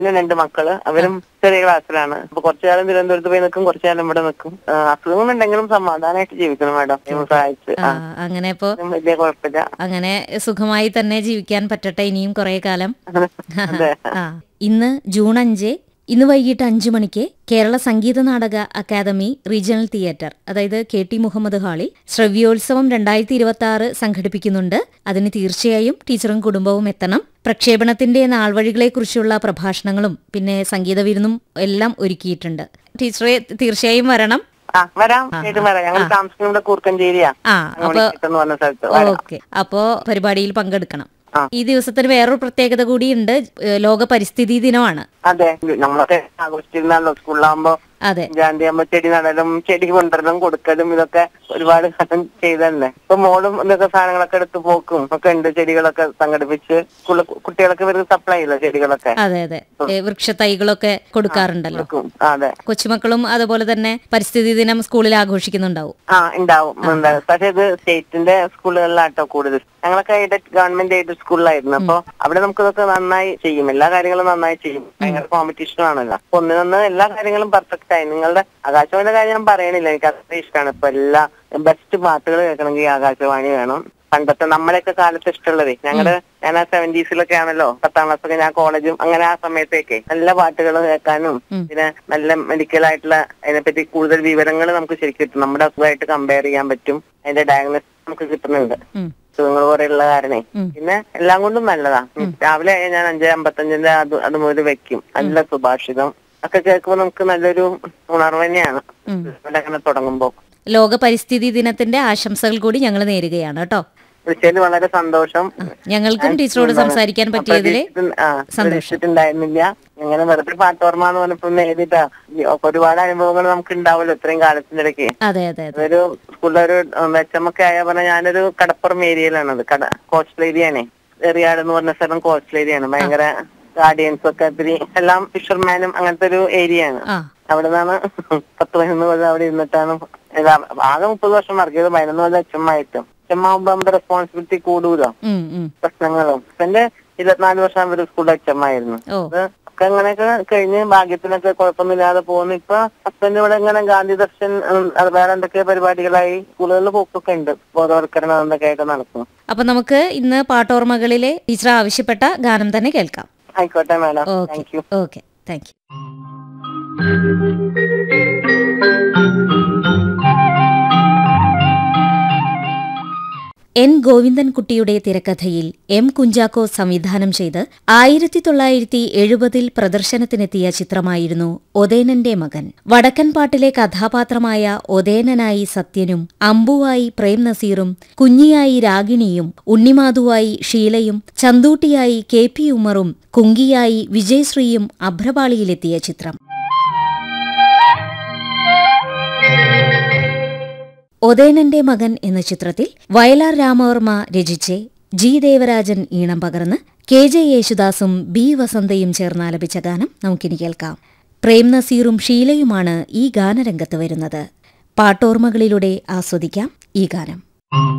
പിന്നെ രണ്ട് മക്കള് അവരും ചെറിയ ക്ലാസ്സിലാണ് അപ്പൊ കുറച്ചു കാലം തിരുവനന്തപുരത്ത് പോയി നിൽക്കും കുറച്ചു കാലം ഇവിടെ നിൽക്കും ആ, അസുഖങ്ങളുണ്ടെങ്കിലും സമാധാനമായിട്ട് ജീവിക്കണം മാഡം ദൈവം സഹായിച്ച് ആ, ആ, അങ്ങനെ ഇപ്പോ ഒന്നും വലിയ കുഴപ്പമില്ല അങ്ങനെ സുഖമായി തന്നെ ജീവിക്കാൻ പറ്റട്ടെ ഇനിയും കുറെ കാലം അതെ ആ ഇന്ന് ജൂൺ അഞ്ച് ഇന്ന് വൈകിട്ട് അഞ്ചു മണിക്ക് കേരള സംഗീത നാടക അക്കാദമി റീജിയണൽ തിയേറ്റർ അതായത് കെ ടി മുഹമ്മദ് ഹാളിൽ ശ്രവ്യോത്സവം രണ്ടായിരത്തി ഇരുപത്തി ആറ് സംഘടിപ്പിക്കുന്നുണ്ട് അതിന് തീർച്ചയായും ടീച്ചറും കുടുംബവും എത്തണം പ്രക്ഷേപണത്തിന്റെ നാൾവഴികളെക്കുറിച്ചുള്ള പ്രഭാഷണങ്ങളും പിന്നെ സംഗീത വിരുന്നും എല്ലാം ഒരുക്കിയിട്ടുണ്ട് ടീച്ചറെ തീർച്ചയായും വരണം ആ വരാം കേട്ട് വരാം ഞങ്ങൾ താമസിക്കുന്നത് കൂർക്കഞ്ചേരിയാ ആ അപ്പൊ എന്ന് പറഞ്ഞ സ്ഥലത്ത് വരാം ഓക്കെ അപ്പോ പരിപാടിയിൽ പങ്കെടുക്കണം ആ. ഈ ദിവസത്തിന് വേറൊരു പ്രത്യേകത കൂടിയുണ്ട് ഏഹ് ലോക പരിസ്ഥിതി ദിനമാണ് അതെ നമ്മളൊക്കെ ആഘോഷിച്ചിരുന്നല്ലോ സ്കൂളിലാകുമ്പോ അതെ അഞ്ചാം തീയതി ആകുമ്പോ ചെടി നടലും ചെടി കൊണ്ടുവരലും കൊടുക്കലും ഇതൊക്കെ ഒരുപാട് കാലം ചെയ്തല്ലേ ഇപ്പൊ മോളും ഇതൊക്കെ സാധനങ്ങളൊക്കെ എടുത്ത് പോക്കും ഒക്കെ ഉണ്ട് ചെടികളൊക്കെ സംഘടിപ്പിച്ച് സ്കൂളിൽ കുട്ടികൾക്ക് ഇവർക്ക് സപ്ലൈ ചെയ്യില്ല ചെടികളൊക്കെ അതെ അതെ ഏ, വൃക്ഷത്തൈകളൊക്കെ കൊടുക്കാറുണ്ടല്ലോ കൊടുക്കും ആ, അതെ കൊച്ചുമക്കളും അതുപോലെ തന്നെ പരിസ്ഥിതി ദിനം സ്കൂളിൽ ആഘോഷിക്കുന്നുണ്ടാവും ആ ഉണ്ടാവും ഉണ്ടാവും പക്ഷെ ഇത് സ്റ്റേറ്റിന്റെ സ്കൂളുകളിലാട്ടോ കൂടുതൽ ഞങ്ങളൊക്കെ എയ്ഡഡ് ഗവൺമെന്റ് എയ്ഡഡ് സ്കൂളിലായിരുന്നു അപ്പൊ അവിടെ നമുക്ക് ഇതൊക്കെ നന്നായി ചെയ്യും എല്ലാ കാര്യങ്ങളും നന്നായി ചെയ്യും ഭയങ്കര കോമ്പറ്റീഷൻ ആണല്ലോ അപ്പൊ ഒന്നിനൊന്ന് എല്ലാ കാര്യങ്ങളും പെർഫെക്റ്റ് ആയി നിങ്ങളുടെ ആകാശവാണിയുടെ കാര്യം ഞാൻ പറയണില്ല എനിക്ക് അത്ര ഇഷ്ടമാണ് ഇപ്പൊ എല്ലാ ബെസ്റ്റ് പാട്ടുകൾ കേൾക്കണമെങ്കിൽ ആകാശവാണി വേണം പണ്ടത്തെ നമ്മളെയൊക്കെ കാലത്ത് ഇഷ്ടമുള്ളത് ഞങ്ങളുടെ ഞാൻ ആ സെവന്റീസിലൊക്കെ ആണല്ലോ പത്താം ക്ലാസ് ഒക്കെ ഞാൻ കോളേജും അങ്ങനെ ആ സമയത്തേക്ക് നല്ല പാട്ടുകൾ കേൾക്കാനും പിന്നെ നല്ല മെഡിക്കൽ ആയിട്ടുള്ള അതിനെപ്പറ്റി കൂടുതൽ വിവരങ്ങൾ നമുക്ക് ശരിക്കും കിട്ടും നമ്മുടെ അസുഖമായിട്ട് കമ്പയർ ചെയ്യാൻ പറ്റും അതിന്റെ ഡയഗ്നോസ് നമുക്ക് കിട്ടുന്നുണ്ട് ഉം. അസുഖങ്ങൾ കുറെ ഉള്ള കാരണേ ഉം. പിന്നെ എല്ലാം കൊണ്ടും നല്ലതാ രാവിലെ ആയാൽ ഞാൻ അഞ്ച് അമ്പത്തഞ്ചിന്റെ അത് അത് മുതൽ വെക്കും നല്ല സുഭാഷിതം ഒക്കെ കേൾക്കുമ്പോൾ നമുക്ക് നല്ലൊരു ഉണർവ് തന്നെയാണ് ഇവിടെ അങ്ങനെ തുടങ്ങുമ്പോ ലോക പരിസ്ഥിതി ദിനത്തിന്റെ ആശംസകൾ കൂടി ഞങ്ങൾ നേരുകയാണ് കേട്ടോ വിളിച്ചതിൽ വളരെ സന്തോഷം ഞങ്ങൾക്കും ടീച്ചറോട് സംസാരിക്കാൻ പറ്റിയതില് പ്രതീക്ഷിച്ചിട്ട് ആ, പ്രതീക്ഷിച്ചിട്ടുണ്ടായിരുന്നില്ല ഇങ്ങനെ വെറുതെ പാട്ടോർമ എന്ന് പറഞ്ഞപ്പോ ഒന്ന് എഴുതിട്ടാ ഈ ഒരുപാട് അനുഭവങ്ങൾ നമുക്ക് ഉണ്ടാവുമല്ലോ ഇത്രയും കാലത്തിന്റെ ഇടയ്ക്ക് അതെ അതെ അതെ അതൊരു സ്കൂളിലൊരു വെച്ചമ്മൊക്കെ ആയ പറഞ്ഞ ഞാനൊരു കടപ്പുറം ഏരിയയിലാണത് കട കോസ്റ്റൽ ഏരിയയാണേ എറിയാട് എന്ന് പറഞ്ഞ സ്ഥലം കോസ്റ്റൽ ഏരിയയാണ് ഭയങ്കര ഗാർഡിയൻസ് ഒക്കെ ഒത്തിരി എല്ലാം ഫിഷർമാനും അങ്ങനത്തെ ഒരു ഏരിയയാണ് ആ അവിടെ നിന്നാണ് പത്ത് പതിനൊന്ന് കൊല്ലം അവിടെ ഇരുന്നിട്ടാണ് ഇതാ, ആകെ മുപ്പത് വർഷം വർക്ക് ചെയ്ത് പതിനൊന്ന് കൊല്ലം അച്ഛമ്മായിട്ടും അച്ഛമ്മാവുമ്പോ നമ്മുടെ റെസ്പോൺസിബിലിറ്റി കൂടുമല്ലോ ഉം ഉം പ്രശ്നങ്ങളും എന്റെ ഇരുപത്തിനാല് വർഷം ഒരു സ്കൂളിൽ അച്ഛമ്മായിരുന്നു ഓ അത് ഒക്കെ അങ്ങനെയൊക്കെ കഴിഞ്ഞ് ഭാഗ്യത്തിനൊക്കെ കുഴപ്പമൊന്നുമില്ലാതെ പോകുന്നു ഇപ്പൊ ഹസ്ബൻഡ് ഇവിടെ ഇങ്ങനെ ഗാന്ധി ദർശൻ ഉം, അത് വേറെ എന്തൊക്കെ പരിപാടികളായി സ്കൂളുകളിൽ പോക്കൊക്കെ ഉണ്ട് ബോധവൽക്കരണം എന്തൊക്കെ ആയിട്ട് നടക്കും അപ്പൊ നമുക്ക് ഇന്ന് പാട്ടോർമകളിലെ ടീച്ചർ ആവശ്യപ്പെട്ട ഗാനം തന്നെ കേൾക്കാം ആയിക്കോട്ടെ madam okay thank you okay thank you N ഗോവിന്ദൻകുട്ടിയുടെ തിരക്കഥയിൽ എം കുഞ്ചാക്കോ സംവിധാനം ചെയ്ത് ആയിരത്തി തൊള്ളായിരത്തി എഴുപതിൽ പ്രദർശനത്തിനെത്തിയ ചിത്രമായിരുന്നു ഒതേനന്റെ മകൻ വടക്കൻ പാട്ടിലെ കഥാപാത്രമായ ഒതേനനായി സത്യനും അമ്പുവായി പ്രേം നസീറും കുഞ്ഞിയായി രാഗിണിയും ഉണ്ണിമാധുവായി ഷീലയും ചന്തൂട്ടിയായി കെ പി ഉമറും കുങ്കിയായി വിജയശ്രീയും അഭ്രപാളിയിലെത്തിയ ചിത്രം ഒതേനന്റെ മകൻ എന്ന ചിത്രത്തിൽ വയലാർ രാമവർമ്മ രചിച്ച് ജി ദേവരാജൻ ഈണം പകർന്ന് കെ ജെ യേശുദാസും ബി വസന്തയും ചേർന്ന് ആലപിച്ച ഗാനം നമുക്കിനി കേൾക്കാം പ്രേം നസീറും ഷീലയുമാണ് ഈ ഗാനരംഗത്ത് വരുന്നത് പാട്ടോർമ്മകളിലൂടെ ആസ്വദിക്കാം ഈ ഗാനം